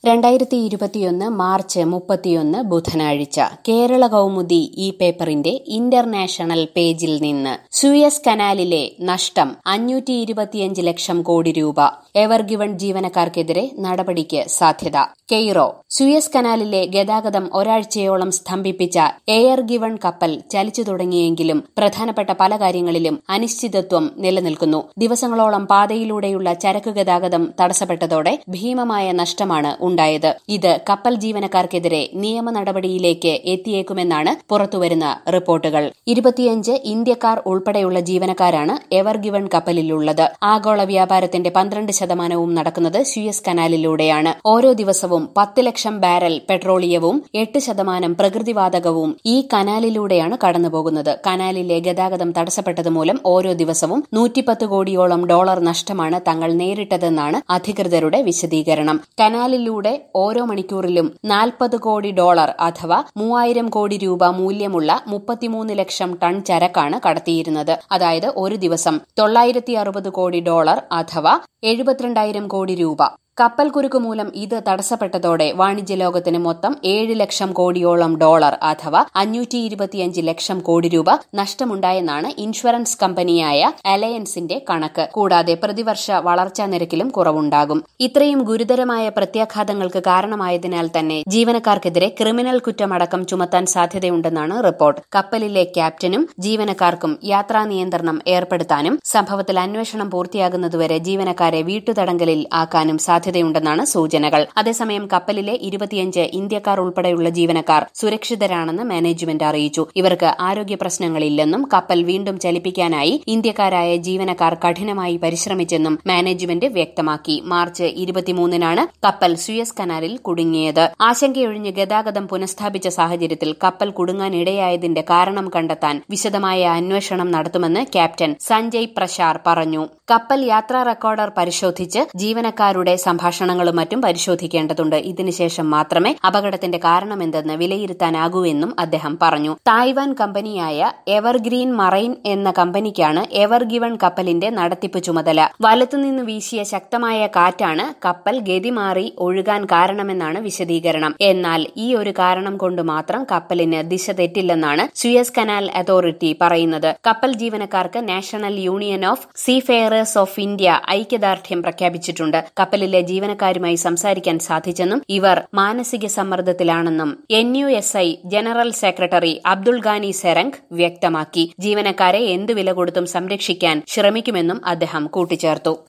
രണ്ടായിരത്തി ഇരുപത്തിയൊന്ന് മാർച്ച് മുപ്പത്തിയൊന്ന് ബുധനാഴ്ച കേരള കൗമുദി ഈ പേപ്പറിന്റെ ഇന്റർനാഷണൽ പേജിൽ നിന്ന് സൂയസ് കനാലിലെ നഷ്ടം അഞ്ഞൂറ്റി ഇരുപത്തിയഞ്ച് ലക്ഷം കോടി രൂപ എവർ ഗിവൺ ജീവനക്കാർക്കെതിരെ നടപടിക്ക് സാധ്യത കെയ്റോ സൂയസ് കനാലിലെ ഗതാഗതം ഒരാഴ്ചയോളം സ്തംഭിപ്പിച്ച എയർ ഗിവൺ കപ്പൽ ചലിച്ചു തുടങ്ങിയെങ്കിലും പ്രധാനപ്പെട്ട പല കാര്യങ്ങളിലും അനിശ്ചിതത്വം നിലനിൽക്കുന്നു ദിവസങ്ങളോളം പാതയിലൂടെയുള്ള ചരക്ക് ഗതാഗതം തടസ്സപ്പെട്ടതോടെ ഭീമമായ നഷ്ടമാണ് ഉണ്ടായത് ഇത് കപ്പൽ ജീവനക്കാർക്കെതിരെ നിയമ നടപടിയിലേക്ക് എത്തിയേക്കുമെന്നാണ് പുറത്തുവരുന്ന റിപ്പോർട്ടുകൾ ഇരുപത്തിയഞ്ച് ഇന്ത്യക്കാർ ഉൾപ്പെടെയുള്ള ജീവനക്കാരാണ് എവർ ഗിവൺ കപ്പലിലുള്ളത് ആഗോള വ്യാപാരത്തിന്റെ പന്ത്രണ്ട് ശതമാനവും നടക്കുന്നത് സ്യൂയസ് കനാലിലൂടെയാണ് ഓരോ ദിവസവും പത്ത് ലക്ഷം ബാരൽ പെട്രോളിയവും എട്ട് ശതമാനം പ്രകൃതിവാതകവും ഈ കനാലിലൂടെയാണ് കടന്നുപോകുന്നത് കനാലിലെ ഗതാഗതം തടസ്സപ്പെട്ടത് മൂലം ഓരോ ദിവസവും നൂറ്റിപ്പത്ത് കോടിയോളം ഡോളർ നഷ്ടമാണ് തങ്ങൾ നേരിട്ടതെന്നാണ് അധികൃതരുടെ വിശദീകരണം കനാലിലൂടെ ഓരോ മണിക്കൂറിലും നാൽപ്പത് കോടി ഡോളർ അഥവാ മൂവായിരം കോടി രൂപ മൂല്യമുള്ള മുപ്പത്തിമൂന്ന് ലക്ഷം ടൺ ചരക്കാണ് കടത്തിയിരുന്നത് അതായത് ഒരു ദിവസം തൊള്ളായിരത്തി അറുപത് കോടി ഡോളർ അഥവാ എഴുപത്തിരണ്ടായിരം കോടി രൂപ കപ്പൽ കുരുക്ക് മൂലം ഇത് തടസ്സപ്പെട്ടതോടെ വാണിജ്യ ലോകത്തിന് മൊത്തം ഏഴ് ലക്ഷം കോടിയോളം ഡോളർ അഥവാ അഞ്ഞൂറ്റി ഇരുപത്തിയഞ്ച് ലക്ഷം കോടി രൂപ നഷ്ടമുണ്ടായെന്നാണ് ഇൻഷുറൻസ് കമ്പനിയായ അലയൻസിന്റെ കണക്ക് കൂടാതെ പ്രതിവർഷ വളർച്ചാ നിരക്കിലും കുറവുണ്ടാകും ഇത്രയും ഗുരുതരമായ പ്രത്യാഘാതങ്ങൾക്ക് കാരണമായതിനാൽ തന്നെ ജീവനക്കാർക്കെതിരെ ക്രിമിനൽ കുറ്റമടക്കം ചുമത്താൻ സാധ്യതയുണ്ടെന്നാണ് റിപ്പോർട്ട് കപ്പലിലെ ക്യാപ്റ്റനും ജീവനക്കാർക്കും യാത്രാ നിയന്ത്രണം ഏർപ്പെടുത്താനും സംഭവത്തിൽ അന്വേഷണം പൂർത്തിയാകുന്നതുവരെ ജീവനക്കാരെ വീട്ടുതടങ്കലിൽ ആക്കാനും സാധ്യത സാധ്യതയുണ്ടെന്നാണ് സൂചനകൾ അതേസമയം കപ്പലിലെ ഇരുപത്തിയഞ്ച് ഇന്ത്യക്കാർ ഉൾപ്പെടെയുള്ള ജീവനക്കാർ സുരക്ഷിതരാണെന്ന് മാനേജ്മെന്റ് അറിയിച്ചു ഇവർക്ക് ആരോഗ്യ പ്രശ്നങ്ങളില്ലെന്നും കപ്പൽ വീണ്ടും ചലിപ്പിക്കാനായി ഇന്ത്യക്കാരായ ജീവനക്കാർ കഠിനമായി പരിശ്രമിച്ചെന്നും മാനേജ്മെന്റ് വ്യക്തമാക്കി മാർച്ച് ഇരുപത്തിമൂന്നിനാണ് കപ്പൽ സുയസ് കനാലിൽ കുടുങ്ങിയത് ആശങ്കയൊഴിഞ്ഞ് ഗതാഗതം പുനഃസ്ഥാപിച്ച സാഹചര്യത്തിൽ കപ്പൽ കുടുങ്ങാനിടയായതിന്റെ കാരണം കണ്ടെത്താൻ വിശദമായ അന്വേഷണം നടത്തുമെന്ന് ക്യാപ്റ്റൻ സഞ്ജയ് പ്രശാർ പറഞ്ഞു കപ്പൽ യാത്രാ റെക്കോർഡർ പരിശോധിച്ച് ജീവനക്കാരുടെ സംഭാഷണങ്ങളും മറ്റും പരിശോധിക്കേണ്ടതുണ്ട് ഇതിനുശേഷം മാത്രമേ അപകടത്തിന്റെ കാരണമെന്തെന്ന് വിലയിരുത്താനാകൂ എന്നും അദ്ദേഹം പറഞ്ഞു തായ്വാൻ കമ്പനിയായ എവർഗ്രീൻ മറൈൻ എന്ന കമ്പനിക്കാണ് എവർ ഗിവൺ കപ്പലിന്റെ നടത്തിപ്പ് ചുമതല വലത്തുനിന്ന് വീശിയ ശക്തമായ കാറ്റാണ് കപ്പൽ ഗതിമാറി ഒഴുകാൻ കാരണമെന്നാണ് വിശദീകരണം എന്നാൽ ഈ ഒരു കാരണം കൊണ്ട് മാത്രം കപ്പലിന് ദിശ തെറ്റില്ലെന്നാണ് സുയസ് കനാൽ അതോറിറ്റി പറയുന്നത് കപ്പൽ ജീവനക്കാർക്ക് national union of seafarers of India ഐക്യദാർഢ്യം പ്രഖ്യാപിച്ചിട്ടുണ്ട് കപ്പലിലെ ജീവനക്കാരുമായി സംസാരിക്കാൻ സാധിച്ചെന്നും ഇവർ മാനസിക സമ്മർദ്ദത്തിലാണെന്നും N U S I general secretary Abdul Gani Serang വ്യക്തമാക്കി ജീവനക്കാരെ എന്തു വില കൊടുത്തും സംരക്ഷിക്കാൻ ശ്രമിക്കുമെന്നും അദ്ദേഹം കൂട്ടിച്ചേർത്തു